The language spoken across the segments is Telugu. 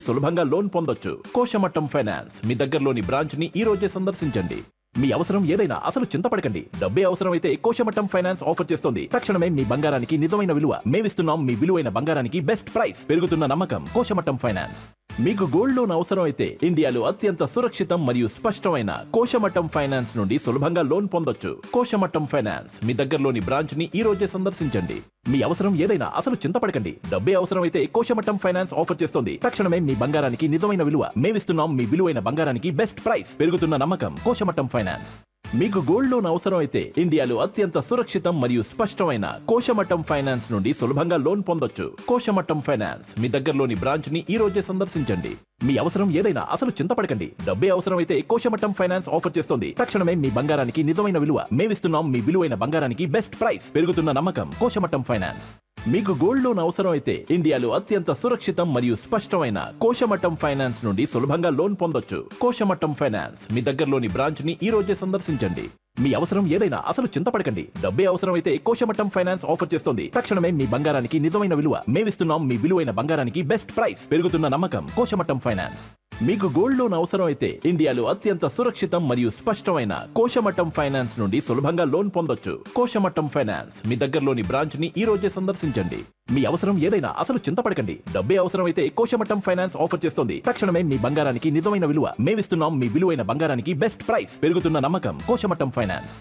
సులభంగా లోన్ పొందొచ్చు కోశమట్టం ఫైనాన్స్ మీ దగ్గరలోని బ్రాంచ్ ని ఈ రోజే సందర్శించండి మీ అవసరం ఏదైనా అసలు చింతపడకండి డబ్బే అవసరమైతే కోశమట్టం ఫైనాన్స్ ఆఫర్ చేస్తోంది తక్షణమే మీ బంగారానికి నిజమైన విలువ మేమిస్తున్నాం మీ విలువైన బంగారానికి బెస్ట్ ప్రైస్ పెరుగుతున్న నమ్మకం కోశమట్టం ఫైనాన్స్ మీకు గోల్డ్ లోన్ అవసరం అయితే ఇండియాలో అత్యంత సురక్షితం మరియు స్పష్టమైన కోశమట్టం ఫైనాన్స్ నుండి సులభంగా లోన్ పొందొచ్చు కోశమట్టం ఫైనాన్స్ మీ దగ్గరలోని బ్రాంచ్ ని ఈ రోజే సందర్శించండి మీ అవసరం ఏదైనా అసలు చింతపడకండి డబ్బే అవసరమైతే కోశమట్టం ఫైనాన్స్ ఆఫర్ చేస్తోంది తక్షణమే మీ బంగారానికి నిజమైన విలువ మేమిస్తున్నాం మీ విలువైన బంగారానికి బెస్ట్ ప్రైస్ పెరుగుతున్న నమ్మకం కోశమట్టం ఫైనాన్స్ మీకు గోల్డ్ లోన్ అవసరం అయితే ఇండియాలో అత్యంత సురక్షితం మరియు స్పష్టమైన కోశమట్టం ఫైనాన్స్ నుండి సులభంగా లోన్ పొందొచ్చు కోశమట్టం ఫైనాన్స్ మీ దగ్గరలోని బ్రాంచ్ ని ఈ రోజే సందర్శించండి మీ అవసరం ఏదైనా అసలు చింతపడకండి డబ్బే అవసరమైతే కోశమట్టం ఫైనాన్స్ ఆఫర్ చేస్తోంది తక్షణమే మీ బంగారానికి నిజమైన విలువ మేమిస్తున్నాం మీ విలువైన బంగారానికి బెస్ట్ ప్రైస్ పెరుగుతున్న నమ్మకం కోశమట్టం ఫైనాన్స్ మీకు గోల్డ్ లోన్ అవసరం అయితే ఇండియాలో అత్యంత సురక్షితం మరియు స్పష్టమైన కోశమట్టం ఫైనాన్స్ నుండి సులభంగా లోన్ పొందొచ్చు కోశమట్టం ఫైనాన్స్ మీ దగ్గరలోని బ్రాంచ్ ని ఈ రోజే సందర్శించండి మీ అవసరం ఏదైనా అసలు చింతపడకండి డబ్బే అవసరమైతే కోశమట్టం ఫైనాన్స్ ఆఫర్ చేస్తోంది తక్షణమే మీ బంగారానికి నిజమైన విలువ మేమిస్తున్నాం మీ విలువైన బంగారానికి బెస్ట్ ప్రైస్ పెరుగుతున్న నమ్మకం కోశమట్టం ఫైనాన్స్ మీకు గోల్డ్ లోన్ అవసరం అయితే ఇండియాలో అత్యంత సురక్షితం మరియు స్పష్టమైన కోశమట్టం ఫైనాన్స్ నుండి సులభంగా లోన్ పొందొచ్చు కోశమట్టం ఫైనాన్స్ మీ దగ్గరలోని బ్రాంచ్ ని ఈ రోజే సందర్శించండి మీ అవసరం ఏదైనా అసలు చింతపడకండి డబ్బే అవసరమైతే కోశమట్టం ఫైనాన్స్ ఆఫర్ చేస్తోంది తక్షణమే మీ బంగారానికి నిజమైన విలువ మేమిస్తున్నాం మీ విలువైన బంగారానికి బెస్ట్ ప్రైస్ పెరుగుతున్న నమ్మకం కోశమట్టం ఫైనాన్స్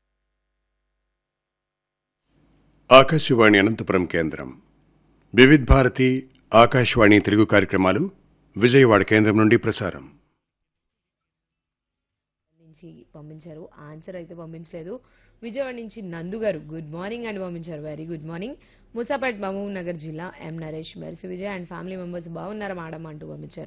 ఆకాశవాణి అనంతపురం కేంద్రం వివిధ్ భారతి ఆకాశవాణి తెలుగు కార్యక్రమాలు విజయవాడ కేంద్రం నుండి ప్రసారం నుంచి పంపించారు ఆన్సర్ అయితే పంపించలేదు విజయవాడ నుంచి నందు గారు గుడ్ మార్నింగ్ అని పంపించారు very good morning Musapet Mahbub Nagar జిల్లా M Naresh Mercy Vijay and family members బాగున్నారా మేడం అంటూ పంపించారు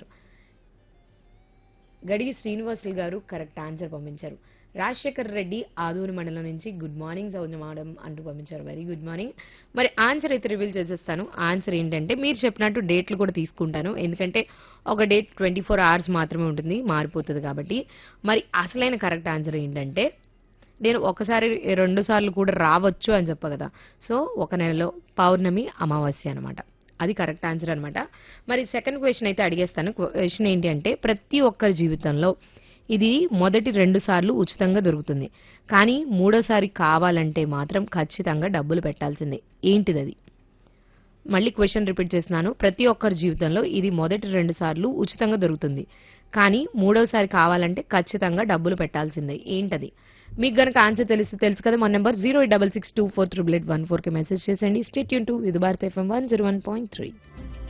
గడిగి శ్రీనివాసులు గారు కరెక్ట్ ఆన్సర్ పంపించారు రాజశేఖర్ రెడ్డి ఆదూరు మండలం నుంచి గుడ్ మార్నింగ్ సౌజన్య మేడం అంటూ పంపించారు వెరీ గుడ్ మార్నింగ్ మరి ఆన్సర్ అయితే రివీల్ చేసేస్తాను ఆన్సర్ ఏంటంటే మీరు చెప్పినట్టు డేట్లు కూడా తీసుకుంటాను ఎందుకంటే ఒక డేట్ ట్వంటీ ఫోర్ అవర్స్ మాత్రమే ఉంటుంది మారిపోతుంది కాబట్టి మరి అసలైన కరెక్ట్ ఆన్సర్ ఏంటంటే నేను ఒకసారి రెండు సార్లు కూడా రావచ్చు అని చెప్పా కదా సో ఒక నెలలో పౌర్ణమి అమావాస్య అనమాట అది కరెక్ట్ ఆన్సర్ అనమాట మరి సెకండ్ క్వశ్చన్ అయితే అడిగేస్తాను క్వశ్చన్ ఏంటి అంటే ప్రతి ఒక్కరి జీవితంలో ఇది మొదటి రెండు సార్లు ఉచితంగా దొరుకుతుంది కానీ మూడోసారి కావాలంటే మాత్రం ఖచ్చితంగా డబ్బులు పెట్టాల్సిందే ఏంటిది అది మళ్ళీ క్వశ్చన్ రిపీట్ చేస్తున్నాను ప్రతి ఒక్కరి జీవితంలో ఇది మొదటి రెండు సార్లు ఉచితంగా దొరుకుతుంది కానీ మూడోసారి కావాలంటే ఖచ్చితంగా డబ్బులు పెట్టాల్సిందే ఏంటది మీకు గనక ఆన్సర్ తెలిస్తే తెలుసు కదా మన number zero eight double six two four triple eight one ఫోర్కి మెసేజ్ చేసేయండి స్టేట్ యూన్ టూ ఇది Bharat FM one zero one point three